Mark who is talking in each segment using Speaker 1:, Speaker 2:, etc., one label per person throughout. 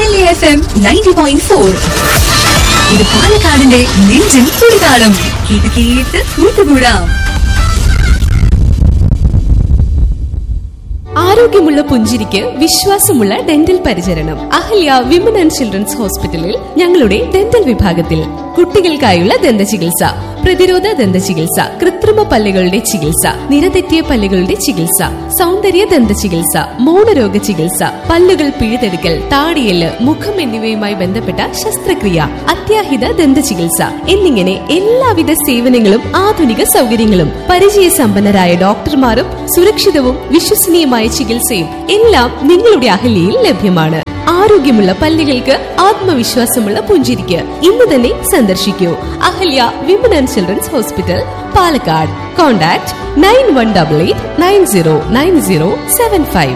Speaker 1: Ahalya F M ninety point four ഇത് പാലക്കാടിന്റെ നെഞ്ചിൻ തുടിതാളം കേട്ട് കേട്ട് കൂട്ടുകൂടാം
Speaker 2: ആരോഗ്യമുള്ള പുഞ്ചിരിക്ക് വിശ്വാസമുള്ള ഡെന്റൽ പരിചരണം അഹല്യ വിമൻ ആൻഡ് ചിൽഡ്രൻസ് ഹോസ്പിറ്റലിൽ ഞങ്ങളുടെ ഡെന്റൽ വിഭാഗത്തിൽ കുട്ടികൾക്കായുള്ള ദന്ത ചികിത്സ പ്രതിരോധ ദന്ത ചികിത്സ കൃത്രിമ പല്ലുകളുടെ ചികിത്സ നിരതെറ്റിയ പല്ലുകളുടെ ചികിത്സ സൗന്ദര്യ ദന്ത ചികിത്സ മൗനരോഗ ചികിത്സ പല്ലുകൾ പിഴുതെടുക്കൽ താടിയല് മുഖം എന്നിവയുമായി ബന്ധപ്പെട്ട ശസ്ത്രക്രിയ അത്യാഹിത ദന്ത ചികിത്സ എന്നിങ്ങനെ എല്ലാവിധ സേവനങ്ങളും ആധുനിക സൗകര്യങ്ങളും പരിചയസമ്പന്നരായ ഡോക്ടർമാരും സുരക്ഷിതവും വിശ്വസനീയമായ ചികിത്സയും എല്ലാം നിങ്ങളുടെ അഹല്യയിൽ ലഭ്യമാണ് ആരോഗ്യമുള്ള പല്ലുകൾക്ക് ആത്മവിശ്വാസമുള്ള പുഞ്ചിരിക്ക് ഇന്ന് തന്നെ സന്ദർശിക്കൂ Ahalya women and children's hospital Palakkad contact nine one double eight nine zero nine zero seven five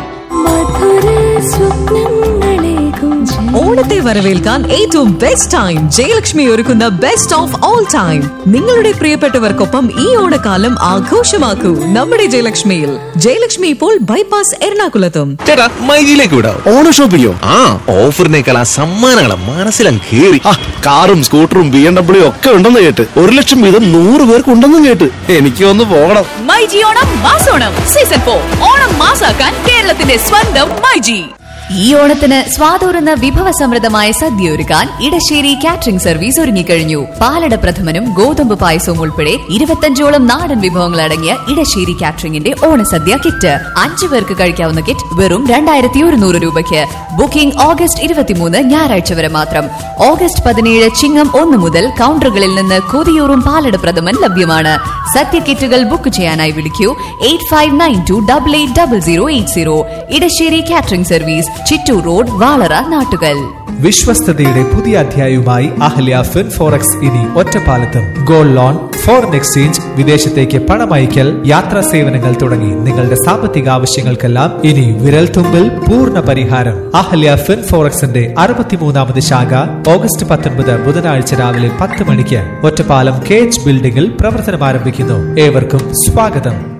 Speaker 3: ഓണത്തെ വരവേൽക്കാൻ ഏറ്റവും ബെസ്റ്റ് ടൈം ജയലക്ഷ്മി ഒരുക്കുന്ന ബെസ്റ്റ് ഓഫ് ഓൾ ടൈം നിങ്ങളുടെ പ്രിയപ്പെട്ടവർക്കൊപ്പം ഈ ഓണക്കാലം ആഘോഷമാക്കൂ നമ്മുടെ ജയലക്ഷ്മിയിൽ ജയലക്ഷ്മി ഇപ്പോൾ ബൈപ്പാസ് എറണാകുളത്തും
Speaker 4: ചേട്ടാ മൈജിയിലേക്ക് വിടാം
Speaker 5: ഓണ ഷോപ്പിങ്ങോ
Speaker 4: ആ ഓഫറിനേക്കാൾ ആ സമ്മാനങ്ങളെ മനസ്സിലും കേറി
Speaker 5: ആ കാറും സ്കൂട്ടറും ബി എം ഡബ്ല്യു ഒക്കെ ഉണ്ടെന്ന് കേട്ട് ഒരു ലക്ഷം വീതം നൂറ് പേർക്ക് ഉണ്ടെന്നും കേട്ട് എനിക്ക് ഒന്ന് പോകണം
Speaker 6: മൈജി ഓണം മാസോണം സീസൺ ഫോർ ഓണം മാസാക്കാൻ കേരളത്തിന്റെ സ്വന്തം മൈജി ഈ ഓണത്തിന് സ്വാതൂറുന്ന വിഭവസമൃദ്ധമായ സദ്യ ഒരുക്കാൻ ഇടശ്ശേരി കാറ്ററിംഗ് സർവീസ് ഒരുങ്ങിക്കഴിഞ്ഞു പാലട പ്രഥമനും ഗോതമ്പ് പായസവും ഉൾപ്പെടെ ഇരുപത്തഞ്ചോളം നാടൻ വിഭവങ്ങൾ അടങ്ങിയ ഇടശ്ശേരി കാറ്ററിംഗിന്റെ ഓണസദ്യ കിറ്റ് അഞ്ചു പേർക്ക് കഴിക്കാവുന്ന കിറ്റ് വെറും രണ്ടായിരത്തി ഒരുന്നൂറ് രൂപയ്ക്ക് ബുക്കിംഗ് ഓഗസ്റ്റ് ഇരുപത്തിമൂന്ന് ഞായറാഴ്ച വരെ മാത്രം ഓഗസ്റ്റ് പതിനേഴ് ചിങ്ങം ഒന്ന് മുതൽ കൗണ്ടറുകളിൽ നിന്ന് കൊതിയൂറും പാലട പ്രഥമൻ ലഭ്യമാണ് സദ്യ കിറ്റുകൾ ബുക്ക് ചെയ്യാനായി വിളിക്കൂ eight five nine two double eight double zero eight zero Edassery catering service Chittur road Valara Nattukal
Speaker 7: വിശ്വസ്തയുടെ പുതിയ അധ്യായവുമായി അഹല്യ ഫിൻ ഫോറക്സ് ഇനി ഒറ്റപ്പാലത്തും ഗോൾഡ് ലോൺ ഫോറിൻ എക്സ്ചേഞ്ച് വിദേശത്തേക്ക് പണമയക്കൽ യാത്രാ സേവനങ്ങൾ തുടങ്ങി നിങ്ങളുടെ സാമ്പത്തിക ആവശ്യങ്ങൾക്കെല്ലാം ഇനി വിരൽ തുമ്പിൽ പൂർണ്ണ പരിഹാരം അഹല്യ ഫിൻ ഫോറക്സിന്റെ അറുപത്തിമൂന്നാമത് ശാഖ ഓഗസ്റ്റ് പത്തൊൻപത് ബുധനാഴ്ച രാവിലെ പത്ത് മണിക്ക് ഒറ്റപ്പാലം കെ എച്ച് ബിൽഡിംഗിൽ പ്രവർത്തനം ആരംഭിക്കുന്നു ഏവർക്കും സ്വാഗതം